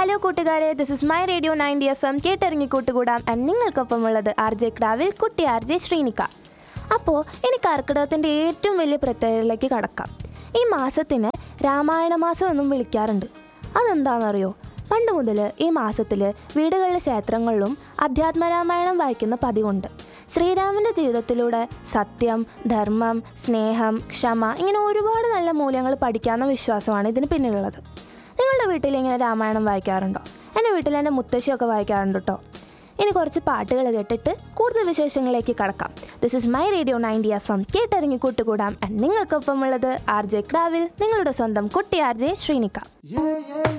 hello കൂട്ടുകാരെ this is my radio ninety F M കേട്ടിറങ്ങി കൂട്ടുകൂടാം ആൻഡ് നിങ്ങൾക്കൊപ്പമുള്ളത് ആർ ജെ ക്രാവിൽ കുട്ടി ആർ ജെ ശ്രീനിക്ക അപ്പോൾ ഇനി കർക്കിടകത്തിൻ്റെ ഏറ്റവും വലിയ പ്രത്യേകതയിലേക്ക് കടക്കാം ഈ മാസത്തിന് രാമായണ മാസം എന്നും വിളിക്കാറുണ്ട് അതെന്താണെന്നറിയോ പണ്ട് മുതൽ ഈ മാസത്തിൽ വീടുകളിലെ ക്ഷേത്രങ്ങളിലും അധ്യാത്മരാമായണം വായിക്കുന്ന പതിവുണ്ട് ശ്രീരാമൻ്റെ ജീവിതത്തിലൂടെ സത്യം ധർമ്മം സ്നേഹം ക്ഷമ ഇങ്ങനെ ഒരുപാട് നല്ല മൂല്യങ്ങൾ പഠിക്കാവുന്ന വിശ്വാസമാണ് ഇതിന് പിന്നിലുള്ളത് നിങ്ങളുടെ വീട്ടിൽ ഇങ്ങനെ രാമായണം വായിക്കാറുണ്ടോ എൻ്റെ വീട്ടിൽ എൻ്റെ മുത്തശ്ശിയൊക്കെ വായിക്കാറുണ്ട് കേട്ടോ ഇനി കുറച്ച് പാട്ടുകൾ കേട്ടിട്ട് കൂടുതൽ വിശേഷങ്ങളിലേക്ക് കടക്കാം this is my radio ninety F M കേട്ടിറങ്ങി കൂട്ടുകൂടാം ആൻഡ് നിങ്ങൾക്കൊപ്പമുള്ളത് ആർ ജെ ക്രാവിൽ നിങ്ങളുടെ സ്വന്തം കുട്ടി ആർ ജെ ശ്രീനിക്ക